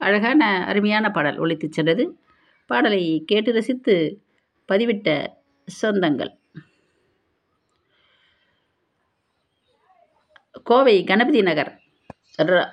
அழகான அருமையான பாடல் ஒலித்துச் சென்றது பாடலை கேட்டு ரசித்து பதிவிட்ட சொந்தங்கள் கோவை கணபதி நகர் ர-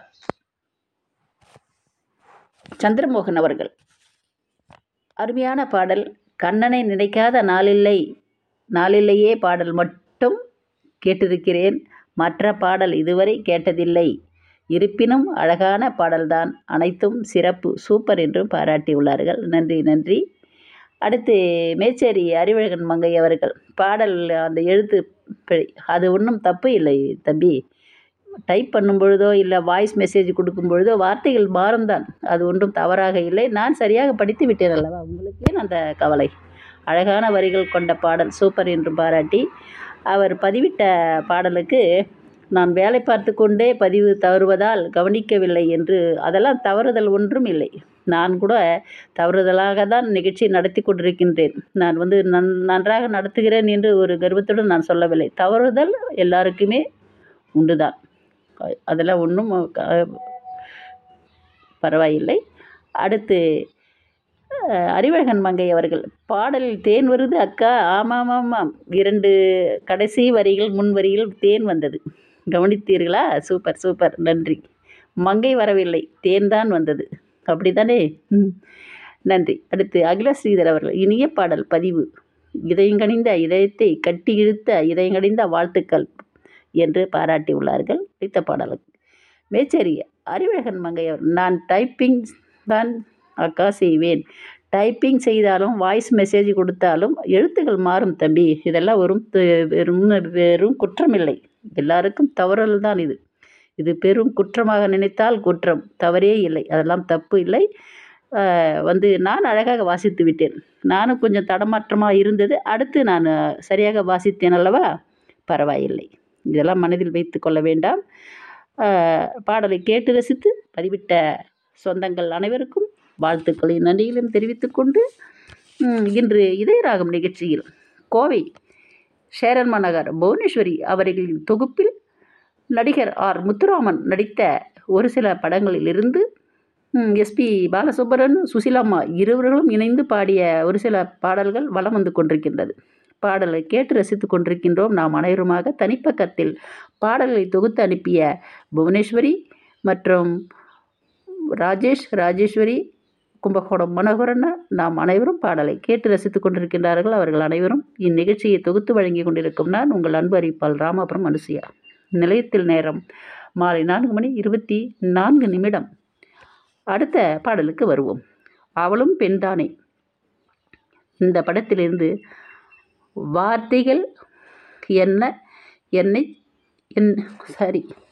சந்திரமோகன் அவர்கள் அருமையான பாடல் கண்ணனை நினைக்காத நாளில்லை நாளில்லையே பாடல் மட்டும் கேட்டிருக்கிறேன் மற்ற பாடல் இதுவரை கேட்டதில்லை இருப்பினும் அழகான பாடல்தான் அனைத்தும் சிறப்பு சூப்பர் என்றும் பாராட்டியுள்ளார்கள் நன்றி நன்றி அடுத்து மேச்சேரி அறிவழகன் மங்கை அவர்கள் பாடல் அந்த எழுத்து பிழை அது ஒன்றும் தப்பு இல்லை தம்பி டைப் பண்ணும் பொழுதோ இல்லை வாய்ஸ் மெசேஜ் கொடுக்கும் பொழுதோ வார்த்தைகள் மாறும் தான் அது ஒன்றும் தவறாக இல்லை நான் சரியாக படித்து விட்டேன் அல்லவா உங்களுக்கு ஏன் அந்த கவலை அழகான வரிகள் கொண்ட பாடல் சூப்பர் என்று பாராட்டி அவர் பதிவிட்ட பாடலுக்கு நான் வேலை பார்த்து கொண்டே பதிவு தவறுவதால் கவனிக்கவில்லை என்று அதெல்லாம் தவறுதல் ஒன்றும் இல்லை நான் கூட தவறுதலாக தான் நிகழ்ச்சி நடத்தி கொண்டிருக்கின்றேன் நான் வந்து நன் நன்றாக நடத்துகிறேன் என்று ஒரு கர்வத்துடன் நான் சொல்லவில்லை தவறுதல் எல்லாருக்குமே உண்டு தான் அதெல்லாம் ஒன்றும் பரவாயில்லை அடுத்து அஹ், அறிவழகன் மங்கை அவர்கள் பாடலில் தேன் வருது அக்கா ஆமாம் ஆமாம் இரண்டு கடைசி வரிகள் முன் வரியில் தேன் வந்தது கவனித்தீர்களா சூப்பர் சூப்பர் நன்றி மங்கை வரவில்லை தேன் தான் வந்தது அப்படிதானே ம். நன்றி அடுத்து அகில ஸ்ரீதர் அவர்கள் இனிய பாடல் பதிவு இதயங்கணிந்த இதயத்தை கட்டி இழுத்த இதயங்கணிந்த வாழ்த்துக்கள் என்று பாராட்டியுள்ளார்கள் பிடித்த பாடலுக்கு மேச்சேரி அறிவழகன் மங்கையவர் நான் டைப்பிங் தான் அக்கா செய்வேன் டைப்பிங் செய்தாலும் வாய்ஸ் மெசேஜ் கொடுத்தாலும் எழுத்துக்கள் மாறும் தம்பி இதெல்லாம் வெறும் து- வெறும் வெறும் குற்றமில்லை எல்லாருக்கும் தவறல் தான் இது இது பெரும் குற்றமாக நினைத்தால் குற்றம் தவறே இல்லை அதெல்லாம் தப்பு இல்லை ஆஹ் வந்து நான் அழகாக வாசித்து விட்டேன் நானும் கொஞ்சம் தடமாற்றமாக இருந்தது அடுத்து நான் சரியாக வாசித்தேன் அல்லவா பரவாயில்லை இதெல்லாம் மனதில் வைத்து கொள்ள வேண்டாம் ஆஹ் பாடலை கேட்டு ரசித்து பதிவிட்ட சொந்தங்கள் அனைவருக்கும் வாழ்த்துக்களையும் நன்றிகளையும் தெரிவித்துக்கொண்டு ம், இன்று இதயராகம் நிகழ்ச்சியில் கோவை சேரன்மா நகர் புவனேஸ்வரி அவர்களின் தொகுப்பில் நடிகர் ஆர் முத்துராமன் நடித்த ஒரு சில படங்களிலிருந்து எஸ்பி பாலசுப்ரன் சுசிலாம்மா இருவர்களும் இணைந்து பாடிய ஒரு சில பாடல்கள் வலம் வந்து கொண்டிருக்கின்றது பாடலை கேட்டு ரசித்து கொண்டிருக்கின்றோம் நாம் அனைவருமாக தனிப்பக்கத்தில் பாடல்களை தொகுத்து அனுப்பிய புவனேஸ்வரி மற்றும் ராஜேஷ் ராஜேஸ்வரி கும்பகோணம் மனோகரன் நாம் அனைவரும் பாடலை கேட்டு ரசித்து கொண்டிருக்கின்றார்கள் அவர்கள் அனைவரும் இந்நிகழ்ச்சியை தொகுத்து வழங்கி கொண்டிருக்கும் நான் உங்கள் அன்பு அறிவிப்பால் ராமாபுரம் அனுசியா நிலையத்தில் நேரம் மாலை நான்கு மணி இருபத்தி நான்கு நிமிடம் அடுத்த பாடலுக்கு வருவோம் அவளும் பெண்தானே இந்த படத்திலிருந்து வார்த்தைகள் என்ன என்னை என் சாரி